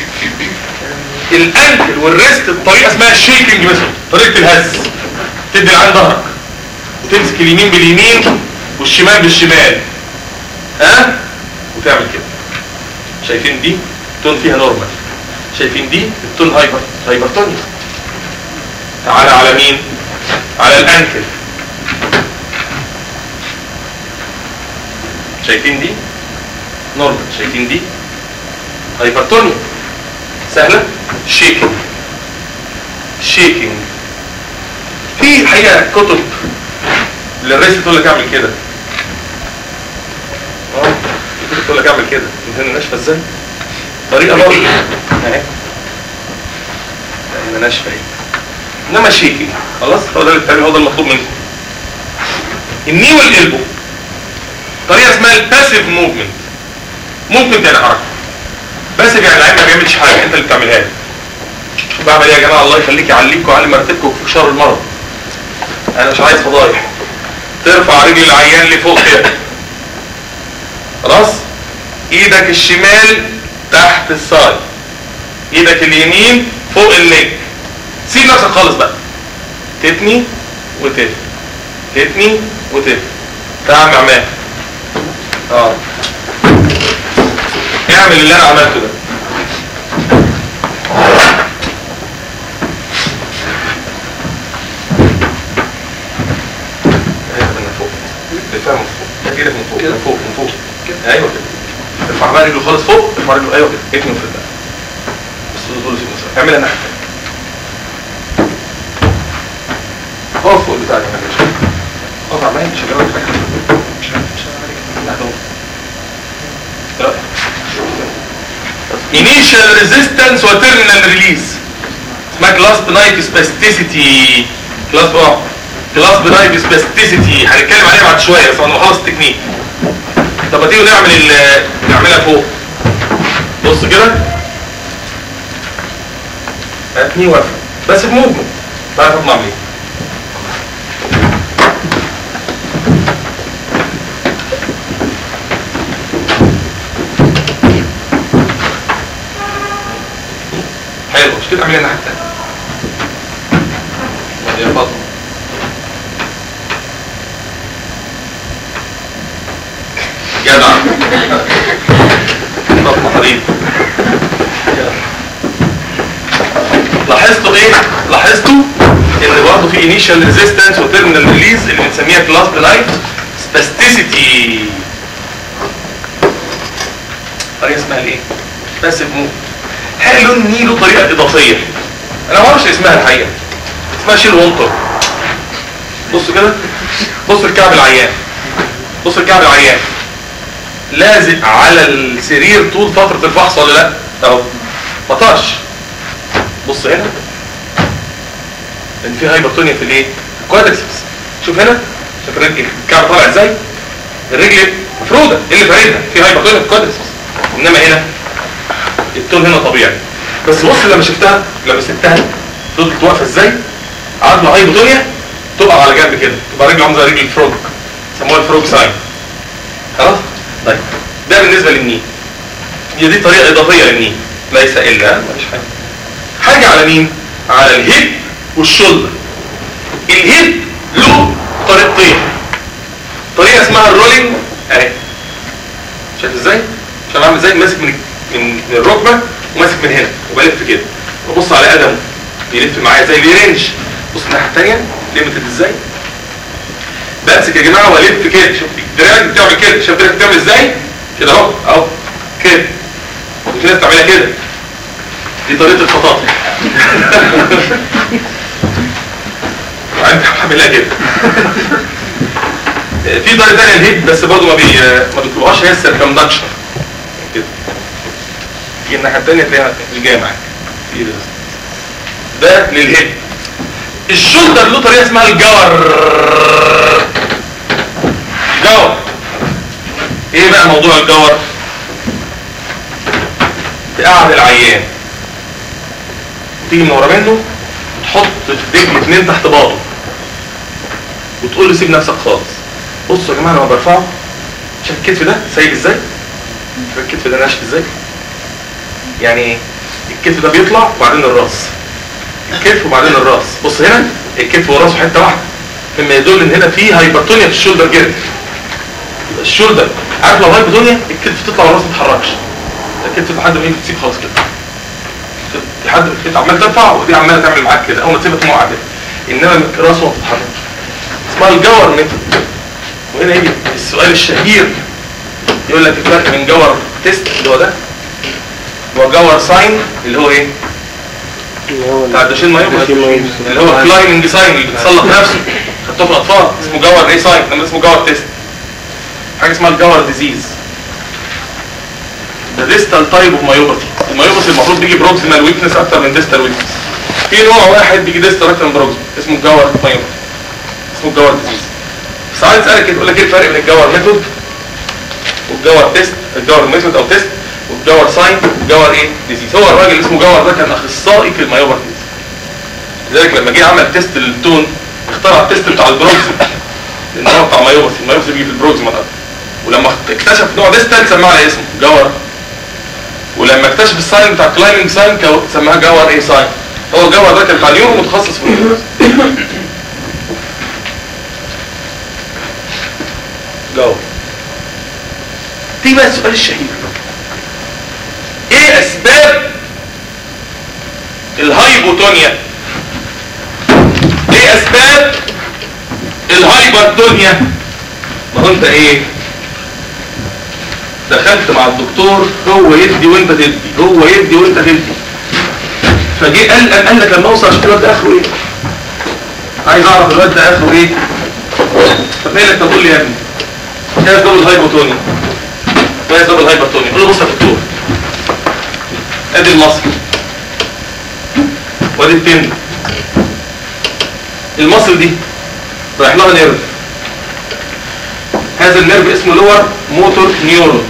الانكل والريست الطريقه اسمها الشيكنج ميثود طريقه الهز تدي العين ظهرك وتمسك اليمين باليمين والشمال بالشمال ها وتعمل كده شايفين دي تون فيها نورمال شايفين دي التون هايبر هايبرتونيا تعالى على مين على الانكل شايفين دي نورمال شايفين دي هايبرتونيا سهلة شيكينج شيكينج في حقيقة كتب للرئيس تقول لك اعمل كده اه في كتب تقول لك اعمل كده هنا ناشفة ازاي طريقة برضه اهي هنا ناشفة اهي انما شيكينج خلاص هو ده اللي بتعمل هو ده المطلوب منكم الني والقلبه طريقة اسمها الباسيف موفمنت ممكن تعمل حركة باسيف يعني العين ما بيعملش حاجة انت اللي بتعملها له بعمل ايه يا جماعة الله يخليك يعليك ويعلي مرتبكم في شر المرض انا مش عايز فضايح ترفع رجل العيان لفوق كده خلاص ايدك الشمال تحت الصاج ايدك اليمين فوق الليج سيب نفسك خالص بقى تتني وتف تتني وتف تعمل عمال اه اعمل اللي انا عملته ده من فوق ارفع من فوق ايدك من فوق من فوق من فوق ايوه كده ارفع بقى رجله خالص فوق ارفع رجله ايوه كده اتني وفوق بقى بس دول في مصر اعملها ناحيه اقف فوق بتاعك يا باشا اقف عمال مش هجرب حاجه مش مش لا ده هو. initial resistance و terminal release اسمها clasp knife spasticity clasp اه clasp knife spasticity هنتكلم عليها بعد شويه بس انا بخلص التكنيك طب ما تيجي نعمل ال- نعملها فوق بص كده هاتني واقفه بس بموفمنت بعرف اطلع منين حلو مش كده اعملها الناحيه الثانيه يا فاطمه جدع فاطمه حبيبي لاحظتوا ايه؟ لاحظتوا ان برضه في انيشال ريزيستنس وتيرمينال ريليز اللي بنسميها كلاس لايت سباستيسيتي طريقه اسمها الايه؟ باسيف موف حلو ان له طريقه اضافيه انا ما اعرفش اسمها الحقيقه اسمها شيل وونتر بصوا كده بص الكعب العيان بص الكعب العيان لازق على السرير طول فتره الفحص ولا لا؟ اهو ما طارش بص هنا ان في هايبرتونيا في الايه الكوادرسبس شوف هنا شوف الرجل الكعب طالع ازاي الرجل مفروده ايه اللي فايدها في هايبرتونيا في الكوادرسبس انما هنا التون هنا طبيعي بس بص لما شفتها لما سبتها فضلت واقفه ازاي عظمه هايبرتونيا تقع على جنب كده تبقى رجل عامله زي رجل الفروج سموها الفروج ساين خلاص طيب ده بالنسبه للني هي دي طريقه اضافيه للني ليس الا مفيش حاجه حاجة على مين على الهيب والشولدر الهيب له طريقتين طريقة اسمها الرولينج اهي شايف ازاي شايف عامل ازاي ماسك من من من الركبة وماسك من هنا وبلف كده وبص على قدمه بيلف معايا زي الرينج بص الناحية التانية ليمتد ازاي بمسك يا جماعة والف كده شوف دراعك بتعمل كده شايف دراعك بتعمل ازاي كده اهو اهو كده وفي ناس بتعملها كده دي طريقة الفطاطا وانت عاملها كده في طريقة تانية الهيد بس برضه ما بي ما بيطلبوهاش هي السيركمدكشن كده تيجي الناحية التانية تلاقيها مش جاية معاك في resistance. ده للهيد الشولدر له طريقة اسمها الجور جور ايه بقى موضوع الجور تقعد العيان تيجي من ورا منه تحط رجل اتنين تحت باطه وتقول له سيب نفسك خالص بصوا يا جماعه لما برفعه شايف الكتف ده سايب ازاي شايف الكتف ده ناشف ازاي يعني ايه الكتف ده بيطلع وبعدين الراس الكتف وبعدين الراس بص هنا الكتف وراسه حته واحده مما يدل ان هنا في هايبرتونيا في الشولدر جيرد الشولدر عارف لو هايبرتونيا الكتف تطلع والراس ما تتحركش الكتف لحد ما يجي تسيب خالص كده لحد ما انت عمال ترفع ودي عماله تعمل معاك كده اول ما تسيبها تقوم قاعده انما راسه ما بتتحركش اسمها الجور ميثود وهنا يجي السؤال الشهير يقول لك الفرق بين جور تيست اللي هو ده وجور ساين اللي هو ايه اللي هو بتاع الدوشين مايوبس الدوشين مايوبس. اللي هو كلايمنج ساين اللي بتصلح نفسه خدته في الاطفال اسمه جور ايه ساين لما اسمه جور تيست حاجه اسمها الجور ديزيز ده ديستال تايب اوف مايوباثي المايوباثي المفروض بيجي بروكسيمال ويكنس اكتر من ديستال ويكنس في نوع واحد بيجي ديستال اكتر من بروكسيمال اسمه الجور مايوباثي اسمه الجور ديزيز ساعات تسالك كده يقول لك ايه الفرق بين الجور ميثود والجور تيست الجور ميثود او تيست والجور ساين والجور ايه ديزيز هو الراجل اللي اسمه جور ده كان اخصائي في المايوباثي لذلك لما جه عمل تيست للتون اخترع التيست بتاع البروكسيمال لان هو بتاع مايوباثي المايوباثي بيجي في البروكسيمال أكتر. ولما اكتشف نوع ديستال سماه على اسمه جور ولما اكتشف الساين بتاع كلايمنج ساين كو- سماها جور ايه ساين هو الجور ده كان بتاع اليوم متخصص في النيورو جور تيجي بقى السؤال الشهير ايه اسباب الهايبوتونيا ايه اسباب الهايبرتونيا ما هو انت ايه دخلت مع الدكتور هو يدي وانت تدي هو يدي وانت تدي فجه قال قال قال لك لما اوصل اشوف الواد ده اخره ايه عايز اعرف الواد ده اخره ايه فقال لك طب قول لي يا ابني كيف دبل هايبوتونيا كيف دبل هايبوتونيا قول له بص يا دكتور ادي المصل وادي التند المصل دي رايح لها نيرف هذا النيرف اسمه لور موتور نيورون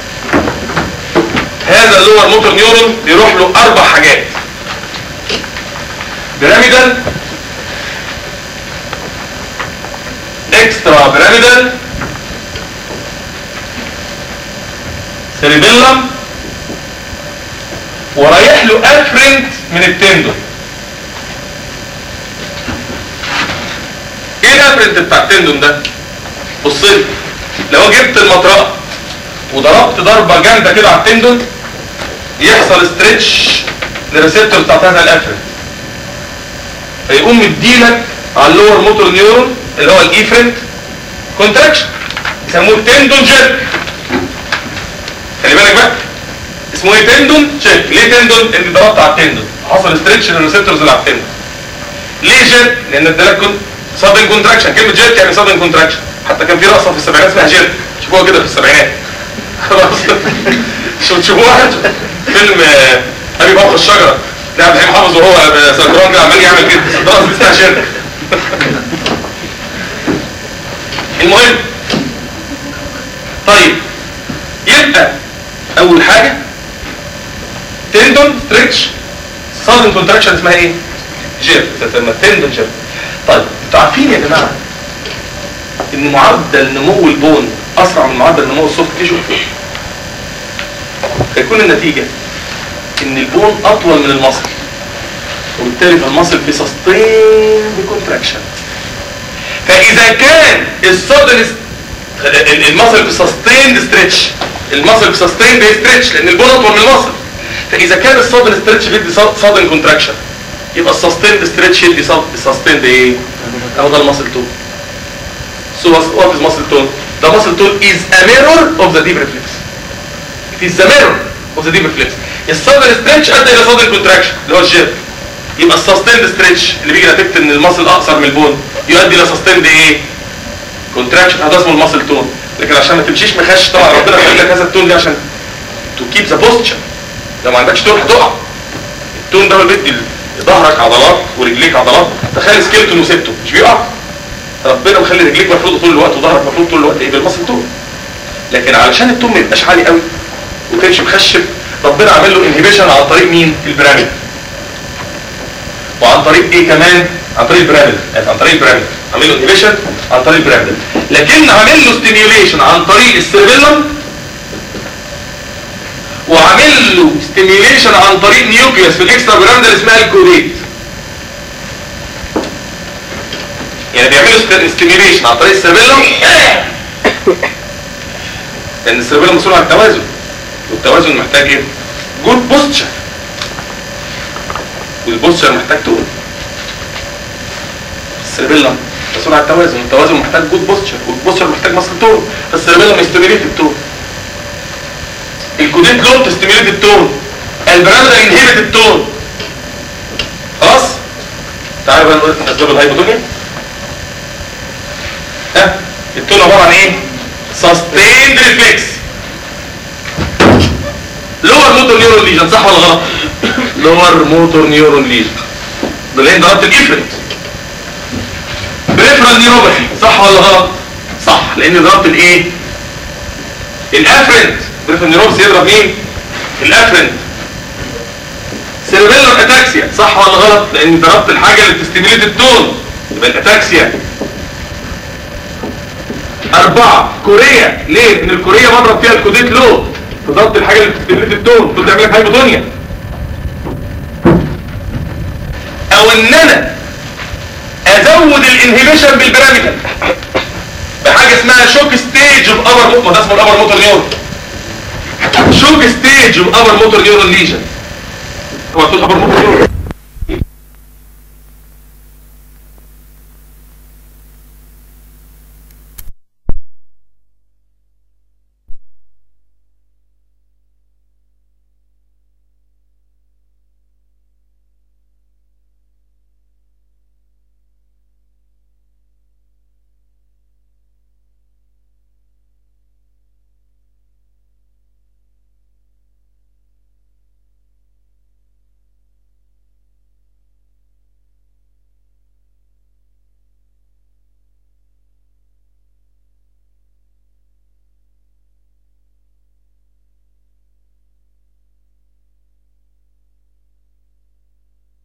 هذا اللور موتور نيورون بيروح له اربع حاجات بيراميدال اكسترا بيراميدال سيريبيلم ورايح له افرنت من التندون ايه الافرنت بتاع التندون ده بص لي لو جبت المطرقه وضربت ضربه جامده كده على التندون يحصل ستريتش للريسبتور بتاعت هذا الافرنت فيقوم مديلك على اللور موتور نيورون اللي هو الايفرنت كونتراكشن يسموه تندون جيرك خلي بالك بقى اسمه ايه تندون جيرك ليه تندون انت ضربت على التندون حصل ستريتش للريسبتورز اللي على التندون ليه جيرك لان ادالك كون سادن كونتراكشن كلمه جيرك يعني سادن كونتراكشن حتى كان في رقصه في السبعينات اسمها جيرك شوفوها كده في السبعينات خلاص شو تشوفوها فيلم آه، ابي فوق الشجره لا عبد الحليم حافظ وهو سكران كده عمال يعمل كده الرقصه دي اسمها جيرك المهم طيب يبقى اول حاجة تندون ستريتش صادم كونتراكشن اسمها ايه جير تسمى تندون جير طيب انتوا عارفين يا جماعة ان معدل نمو البون اسرع من معدل نمو السوفت تيشو هيكون النتيجة ان البون اطول من المصل وبالتالي فالمصل بيسستين بكونتراكشن فاذا كان السودن المصل بسستين ستريتش المصل بسستين ستريتش لان البون اطول من المصل فاذا كان السودن ستريتش بيدي سودن كونتراكشن يبقى السستين ستريتش يدي سستين ايه اهو ده المصل تون So what what is muscle tone? The muscle tone is a mirror of the deep reflex. It is the mirror of the deep reflex. السودن ستريتش ادى الى سودن كونتراكشن اللي هو الجير يبقى السستيند ستريتش اللي بيجي نتيجه ان المصل اقصر من البون يؤدي الى سستيند ايه كونتراكشن هذا اسمه المصل تون لكن عشان ما تمشيش مخش طبعا ربنا خلق لك هذا التون دي عشان تو كيب ذا بوستشر لو ما عندكش تون هتقع التون ده هو اللي بيدي ظهرك عضلات ورجليك عضلات تخيل سكيلتون وسبته مش بيقع ربنا مخلي رجليك مفروضه طول الوقت وظهرك مفروض طول الوقت ايه بالمصل تون لكن علشان التون ما يبقاش عالي قوي وكانش مخشب ربنا عمل له انهبيشن عن طريق مين البراميد وعن طريق ايه كمان عن طريق البراميد عن طريق البراميد عمل له انهبيشن عن طريق البراميد لكن عمل له ستيميوليشن عن طريق السيربيلم وعمل له ستيميوليشن عن طريق نيوكليوس في الاكسترا براميدال اسمها الكوديت يعني بيعملوا ستيميوليشن عن طريق السيربيلم لان السيربيلم مسؤول عن التوازن والتوازن محتاج ايه جود بوستشر والبوستشر محتاج تون السيربيلم مسؤول عن التوازن والتوازن محتاج جود بوستشر والبوستشر محتاج مصل تون فالسيربيلم يستميليت التون الكوديت لون تستميليت التون البراميدال انهبت التون خلاص تعالوا بقى نقول اسباب الهايبوتونيا ها التون عباره عن ايه سستيند ريفلكس لور موتور نيورون ليجن صح ولا غلط لور موتور نيورون ليجن ده لان ضربت الافرنت بريفرال نيوروباثي صح ولا غلط صح لان ضربت الايه الافرنت بريفرال نيوروباثي يضرب مين الافرنت سيربيلر اتاكسيا صح ولا غلط لان ضربت الحاجه اللي بتستيميليت التون يبقى الاتاكسيا أربعة كوريا ليه؟ لأن الكوريا بضرب فيها الكوديت لو فضربت الحاجة اللي بتستميليت التون تقول تعمل لك هايبوتونيا أو إن أنا أزود الانهبيشن بالبيراميدال بحاجة اسمها شوك ستيج اوف ابر موتور ده اسمه الابر موتور نيورون شوك ستيج اوف ابر موتور نيورون ليجن هو تقول ابر موتور نيورون